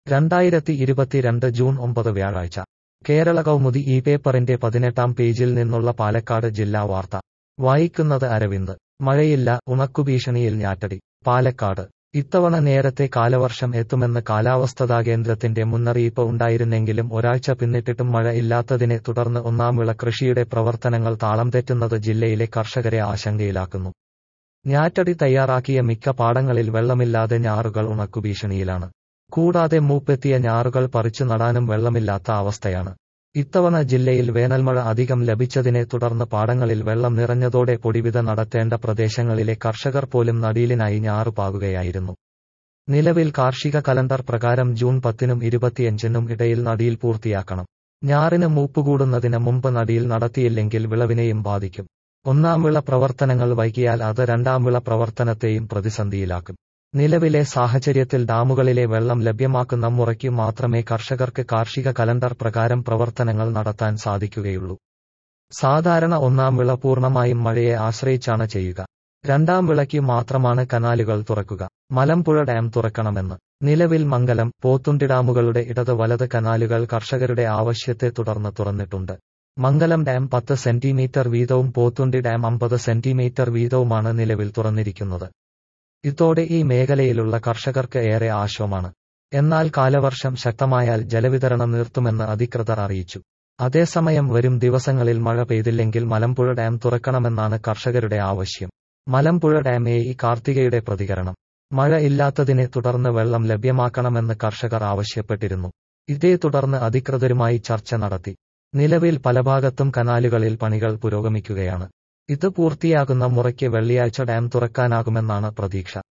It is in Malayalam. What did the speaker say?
രണ്ടായിരത്തി ഇരുപത്തിരണ്ട് ജൂൺ ഒമ്പത് വ്യാഴാഴ്ച കേരള കൗമുദി ഈ പേപ്പറിന്റെ പതിനെട്ടാം പേജിൽ നിന്നുള്ള പാലക്കാട് ജില്ലാ വാർത്ത വായിക്കുന്നത് അരവിന്ദ് മഴയില്ല ഉണക്കുഭീഷണിയിൽ ഞാറ്റടി പാലക്കാട് ഇത്തവണ നേരത്തെ കാലവർഷം എത്തുമെന്ന് കാലാവസ്ഥാ കേന്ദ്രത്തിന്റെ മുന്നറിയിപ്പ് ഉണ്ടായിരുന്നെങ്കിലും ഒരാഴ്ച പിന്നിട്ടിട്ടും മഴ ഇല്ലാത്തതിനെ തുടർന്ന് ഒന്നാം വിള കൃഷിയുടെ പ്രവർത്തനങ്ങൾ താളം തെറ്റുന്നത് ജില്ലയിലെ കർഷകരെ ആശങ്കയിലാക്കുന്നു ഞാറ്റടി തയ്യാറാക്കിയ മിക്ക പാടങ്ങളിൽ വെള്ളമില്ലാതെ ഞാറുകൾ ഉണക്കുഭീഷണിയിലാണ് കൂടാതെ മൂപ്പെത്തിയ ഞാറുകൾ പറിച്ചു നടാനും വെള്ളമില്ലാത്ത അവസ്ഥയാണ് ഇത്തവണ ജില്ലയിൽ വേനൽമഴ അധികം ലഭിച്ചതിനെ തുടർന്ന് പാടങ്ങളിൽ വെള്ളം നിറഞ്ഞതോടെ പൊടിവിത നടത്തേണ്ട പ്രദേശങ്ങളിലെ കർഷകർ പോലും നടീലിനായി ഞാറുപാകുകയായിരുന്നു നിലവിൽ കാർഷിക കലണ്ടർ പ്രകാരം ജൂൺ പത്തിനും ഇരുപത്തിയഞ്ചിനും ഇടയിൽ നടീൽ പൂർത്തിയാക്കണം ഞാറിന് മൂപ്പുകൂടുന്നതിന് മുമ്പ് നടീൽ നടത്തിയില്ലെങ്കിൽ വിളവിനെയും ബാധിക്കും ഒന്നാം വിള പ്രവർത്തനങ്ങൾ വൈകിയാൽ അത് രണ്ടാം വിള പ്രവർത്തനത്തെയും പ്രതിസന്ധിയിലാക്കും നിലവിലെ സാഹചര്യത്തിൽ ഡാമുകളിലെ വെള്ളം ലഭ്യമാക്കുന്ന മുറയ്ക്ക് മാത്രമേ കർഷകർക്ക് കാർഷിക കലണ്ടർ പ്രകാരം പ്രവർത്തനങ്ങൾ നടത്താൻ സാധിക്കുകയുള്ളൂ സാധാരണ ഒന്നാം വിള പൂർണ്ണമായും മഴയെ ആശ്രയിച്ചാണ് ചെയ്യുക രണ്ടാം വിളയ്ക്ക് മാത്രമാണ് കനാലുകൾ തുറക്കുക മലമ്പുഴ ഡാം തുറക്കണമെന്ന് നിലവിൽ മംഗലം പോത്തുണ്ടി ഡാമുകളുടെ ഇടത് വലത് കനാലുകൾ കർഷകരുടെ ആവശ്യത്തെ തുടർന്ന് തുറന്നിട്ടുണ്ട് മംഗലം ഡാം പത്ത് സെന്റിമീറ്റർ വീതവും പോത്തുണ്ടി ഡാം അമ്പത് സെന്റിമീറ്റർ വീതവുമാണ് നിലവിൽ തുറന്നിരിക്കുന്നത് ഇതോടെ ഈ മേഖലയിലുള്ള കർഷകർക്ക് ഏറെ ആശ്വമാണ് എന്നാൽ കാലവർഷം ശക്തമായാൽ ജലവിതരണം നിർത്തുമെന്ന് അധികൃതർ അറിയിച്ചു അതേസമയം വരും ദിവസങ്ങളിൽ മഴ പെയ്തില്ലെങ്കിൽ മലമ്പുഴ ഡാം തുറക്കണമെന്നാണ് കർഷകരുടെ ആവശ്യം മലമ്പുഴ ഡാം എ ഇ കാർത്തികയുടെ പ്രതികരണം മഴ ഇല്ലാത്തതിനെ തുടർന്ന് വെള്ളം ലഭ്യമാക്കണമെന്ന് കർഷകർ ആവശ്യപ്പെട്ടിരുന്നു ഇതേ തുടർന്ന് അധികൃതരുമായി ചർച്ച നടത്തി നിലവിൽ പല ഭാഗത്തും കനാലുകളിൽ പണികൾ പുരോഗമിക്കുകയാണ് ഇത് പൂർത്തിയാകുന്ന മുറയ്ക്ക് വെള്ളിയാഴ്ച ഡാം തുറക്കാനാകുമെന്നാണ് പ്രതീക്ഷ